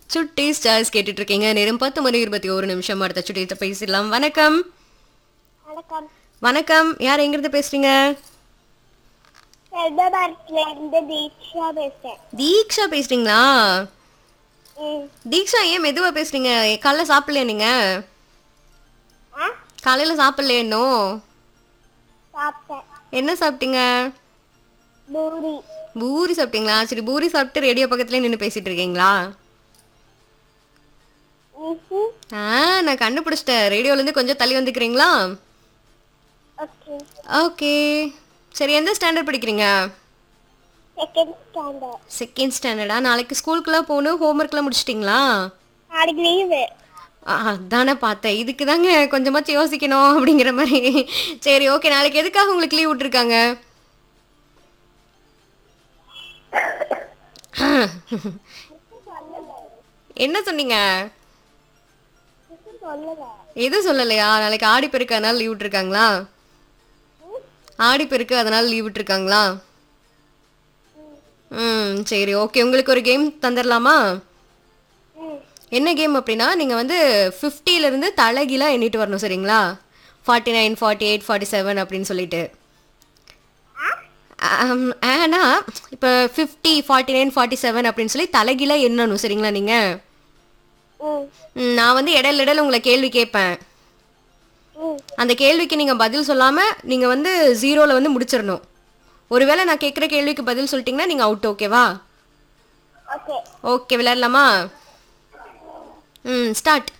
சுட்டி ஸ்டார்ஸ் கேட்டுட்டு இருக்கீங்க நேரம் பத்து மணி இருபத்தி ஒரு நிமிஷம் அடுத்த சுட்டிகிட்ட பேசிடலாம் வணக்கம் வணக்கம் வணக்கம் யார் எங்கிருந்து பேசுறீங்க செல்வபாரத்ல இருந்து தீக்ஷா பேசுறேன் தீக்ஷா பேசுறீங்களா ம். தீக்ஷா ஏன் மெதுவா பேசுறீங்க காலைல சாப்பிடலையா நீங்க ஆ காலையில சாப்பிடலையா இன்னும் சாப்பிட்டேன் என்ன சாப்பிட்டீங்க பூரி பூரி சாப்பிட்டீங்களா சரி பூரி சாப்பிட்டு ரேடியோ பக்கத்துல நின்று பேசிட்டு இருக்கீங்களா ம்ஹும். ஆ நான் கண்டுபிடிச்சிட்டேன் ரேடியோல இருந்து கொஞ்சம் தள்ளி வந்துக்கிறீங்களா ஓகே ஓகே சரி எந்த ஸ்டாண்டர்ட் படிக்கிறீங்க செகண்ட் ஸ்டாண்டர்ட் செகண்ட் ஸ்டாண்டர்டா நாளைக்கு ஸ்கூலுக்குலாம் போகணும் ஹோம்ஒர்க்லாம் முடிச்சிட்டிங்களா நாளைக்கு லீவு ஆ, அதானே பார்த்தேன் இதுக்கு தாங்க கொஞ்சமாச்சும் யோசிக்கணும் அப்படிங்கிற மாதிரி சரி ஓகே நாளைக்கு எதுக்காக உங்களுக்கு லீவ் விட்டுருக்காங்க என்ன சொன்னீங்க சொல்லல எதுவும் சொல்லலையா நாளைக்கு ஆடி பெருக்கு அதனால லீவ் விட்டுருக்காங்களா ஆடி பெருக்கு அதனால லீவ் விட்டுருக்காங்களா ம் சரி ஓகே உங்களுக்கு ஒரு கேம் தந்துடலாமா ம் என்ன கேம் அப்படின்னா நீங்கள் வந்து 50 ல இருந்து தலைகீழாக எண்ணிட்டு வரணும் சரிங்களா forty nine forty eight forty seven அப்படின்னு சொல்லிட்டு ஆம், ஆனா இப்போ fifty forty nine forty seven அப்படின்னு சொல்லி தலைகீழாக எண்ணணும் சரிங்களா நீங்கள் ம் நான் வந்து இடையில இடையில உங்களை கேள்வி கேட்பேன் ம் அந்த கேள்விக்கு நீங்கள் பதில் சொல்லாமல் நீங்கள் வந்து ஜீரோவில் வந்து முடிச்சிடணும் ஒருவேளை நான் கேட்குற கேள்விக்கு பதில் சொல்லிட்டீங்கன்னா நீங்கள் அவுட் ஓகேவா ஓகே ஓகே விளையாடலாமா ம் ஸ்டார்ட்